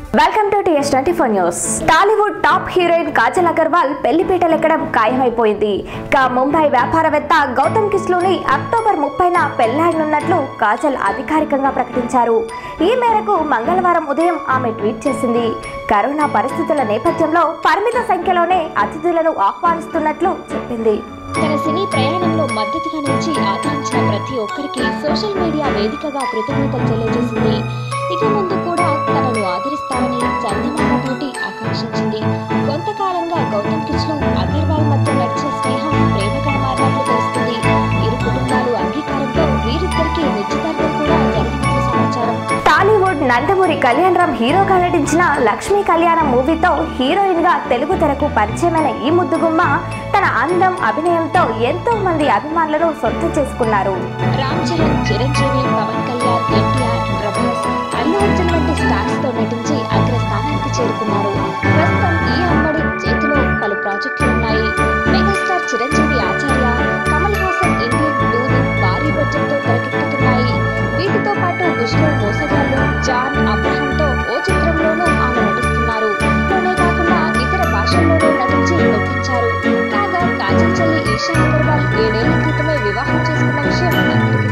welcome to TS twenty four news Tollywood top heroine Kajal Aggarwal పెళ్లిపీటలు ఎక్కడం ఖాయమైపోయింది ఇక ముంబై వ్యాపారవేత్త గౌతమ్ కిస్లూని అక్టోబర్ ముప్పైన పెళ్లాడనున్నట్లు కాజల్ అధికారికంగా ప్రకటించారు ఈ మేరకు మంగళవారం ఉదయం ఆమె ట్వీట్ చేసింది కరోనా పరిస్థితుల నేపథ్యంలో పరిమిత సంఖ్యలోనే అతిథులను ఆహ్వానిస్తున్నట్లు చెప్పింది తన సినీ ప్రయాణంలో మద్దతుగా నిలిచి ఆదరించిన ప్రతి ఒక్కరికి సోషల్ మీడియా వేదికగా కృతజ్ఞతలు తెలియజేసింది ఇక ముందు కూడా తనను ఆదరిస్తారని చందమామతోటి ఆకాంక్షించింది కొంతకాలంగా గౌతమ్ కిచ్లు అగర్వాల్ మధ్య నడిచే స్నేహం ప్రేమగా మారినట్లు తెలుస్తుంది ఇరు కుటుంబాలు అంగీకారంతో వీరిద్దరికీ నిశ్చితార్థం కూడా జరిగినట్లు సమాచారం టాలీవుడ్ నందమూరి కళ్యాణ్ రామ్ హీరోగా నటించిన లక్ష్మీ కళ్యాణం మూవీతో హీరోయిన్ గా తెలుగు తెరకు పరిచయమైన ఈ ముద్దుగుమ్మ తన అందం అభినయంతో ఎంతో మంది అభిమానులను సొంతం చేసుకున్నారు రామ్ చరణ్ చిరంజీవి పవన్ కళ్యాణ్ ఎన్టీఆర్ ప్రభాస్ అల్లు అర్జున్ వంటి స్టార్స్ తో నటించి అగ్రస్థానానికి చేరుకున్నారు ప్రస్తుతం ఈ అమ్మడి చేతిలో పలు ప్రాజెక్టులు ఉన్నాయి మెగాస్టార్ చిరంజీవి ఆచార్య కమల్ హాసన్ ఇండియన్ టూలు భారీ బడ్జెట్ తో తెరకెక్కుతున్నాయి వీటితో పాటు విష్ణు మోసగాళ్ళు జాన్ అబ్రహంతో ఓ చిత్రంలోనూ ఆమె నటిస్తున్నారు లోనే కాకుండా ఇతర భాషల్లోనూ నటించి ఒప్పించారు కాగా కాజల్ చెల్లి ఈషా అగర్వాల్ ఏడేళ్ల క్రితమే వివాహం చేసుకున్న విషయం అందరికీ